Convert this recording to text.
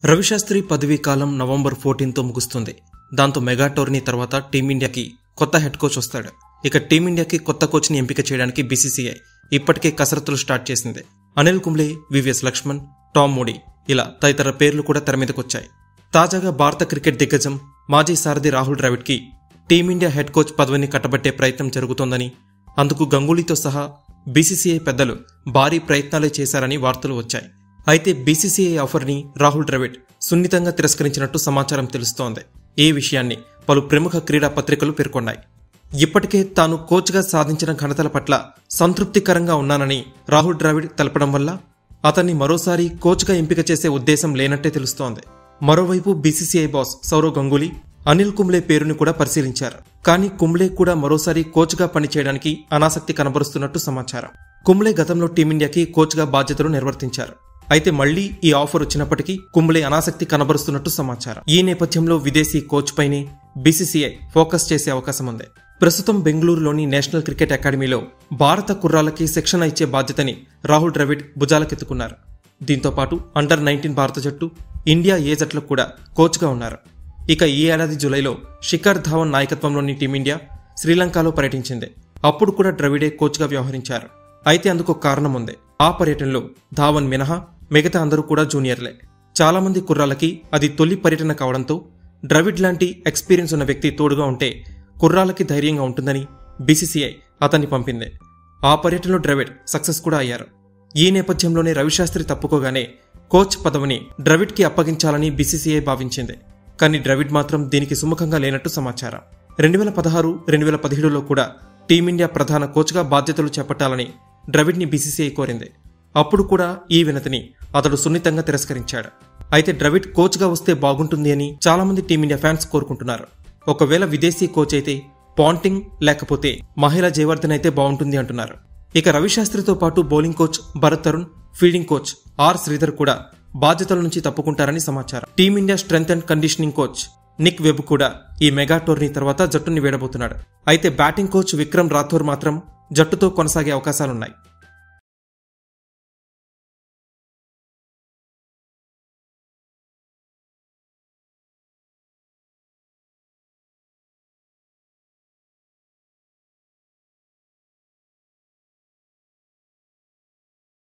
రవిశాస్త్రి పదవీ కాలం నవంబర్ ఫోర్టీన్తో ముగుస్తుంది దాంతో మెగా టోర్నీ తర్వాత టీమిండియాకి కొత్త హెడ్ కోచ్ వస్తాడు ఇక టీమిండియాకి కొత్త కోచ్ని ఎంపిక చేయడానికి బీసీసీఐ ఇప్పటికే కసరత్తులు స్టార్ట్ చేసింది Anil Kumble VVS Laxman Tom Moody ఇలా తదితర పేర్లు కూడా తెర మీదకొచ్చాయి తాజాగా భారత క్రికెట్ దిగ్గజం మాజీ సారథి రాహుల్ ద్రావిడ్కి టీమిండియా హెడ్ కోచ్ పదవిని కట్టబట్టే ప్రయత్నం జరుగుతోందని అందుకు గంగూలీతో సహా బీసీసీఐ పెద్దలు భారీ ప్రయత్నాలే చేశారని వార్తలు వచ్చాయి అయితే బీసీసీఐ ఆఫర్ని రాహుల్ ద్రవిడ్ సున్నితంగా తిరస్కరించినట్టు సమాచారం తెలుస్తోంది ఈ విషయాన్ని పలు ప్రముఖ క్రీడా పత్రికలు పేర్కొన్నాయి ఇప్పటికే తాను కోచ్గా సాధించిన ఘనతల పట్ల సంతృప్తికరంగా ఉన్నానని రాహుల్ ద్రావిడ్ తెలపడం వల్ల అతన్ని మరోసారి కోచ్గా ఎంపిక చేసే ఉద్దేశం లేనట్టే తెలుస్తోంది మరోవైపు బీసీసీఐ బాస్ సౌరవ్ గంగూలీ అనిల్ కుంబ్లే పేరుని కూడా పరిశీలించారు కానీ కుంబ్లే కూడా మరోసారి కోచ్గా పనిచేయడానికి అనాసక్తి కనబరుస్తున్నట్టు సమాచారం కుంబ్లే గతంలో టీమిండియాకి కోచ్గా బాధ్యతలు నిర్వర్తించారు అయితే మళ్లీ ఈ ఆఫర్ వచ్చినప్పటికీ కుంబ్లే అనాసక్తి కనబరుస్తున్నట్టు సమాచారం ఈ నేపథ్యంలో విదేశీ కోచ్ పైనే బీసీసీఐ ఫోకస్ చేసే అవకాశం ఉంది ప్రస్తుతం బెంగళూరులోని నేషనల్ క్రికెట్ అకాడమీలో భారత కుర్రాలకి శిక్షణ ఇచ్చే బాధ్యతని రాహుల్ ద్రవిడ్ భుజాలకెత్తుకున్నారు దీంతో పాటు అండర్ నైన్టీన్ భారత జట్టు ఇండియా ఏ జట్లకు కూడా కోచ్గా ఉన్నారు ఇక ఈ ఏడాది జూలైలో శిఖర్ ధావన్ నాయకత్వంలోని టీమిండియా శ్రీలంకలో పర్యటించింది అప్పుడు కూడా ద్రవిడే కోచ్గా వ్యవహరించారు అయితే అందుకు కారణం ఉంది ఆ పర్యటనలో ధావన్ మినహా మిగతా అందరూ కూడా జూనియర్లే చాలా మంది కుర్రాలకి అది తొలి పర్యటన కావడంతో ద్రవిడ్ లాంటి ఎక్స్పీరియన్స్ ఉన్న వ్యక్తి తోడుగా ఉంటే కుర్రాలకి ధైర్యంగా ఉంటుందని బీసీసీఐ అతన్ని పంపింది ఆ పర్యటనలో ద్రవిడ్ సక్సెస్ కూడా అయ్యారు ఈ నేపథ్యంలోనే రవిశాస్త్రి తప్పుకోగానే కోచ్ పదవిని ద్రవిడ్కి అప్పగించాలని బీసీసీఐ భావించింది కానీ ద్రవిడ్ మాత్రం దీనికి సుముఖంగా లేనట్టు సమాచారం రెండు వేల పదహారు రెండు వేల పదిహేడులో కూడా టీమిండియా ప్రధాన కోచ్గా బాధ్యతలు చేపట్టాలని ద్రవిడ్ని బీసీసీఐ కోరింది అప్పుడు కూడా ఈ వినతిని అతడు సున్నితంగా తిరస్కరించాడు అయితే ద్రవిడ్ కోచ్గా వస్తే బాగుంటుంది అని చాలా మంది టీమిండియా ఫ్యాన్స్ కోరుకుంటున్నారు ఒకవేళ విదేశీ కోచ్ అయితే పాంటింగ్ లేకపోతే మహిళా జయవర్ధన్ అయితే బాగుంటుంది అంటున్నారు ఇక రవిశాస్త్రితో పాటు bowling coach Bharat Tarun fielding coach R Sridhar కూడా బాధ్యతల నుంచి తప్పుకుంటారని సమాచారం Team India strength and conditioning coach Nick Webb కూడా ఈ మెగా టోర్నీ తర్వాత జట్టుని వీడబోతున్నాడు అయితే బ్యాటింగ్ కోచ్ విక్రమ్ రాథోర్ మాత్రం జట్టుతో కొనసాగే అవకాశాలున్నాయి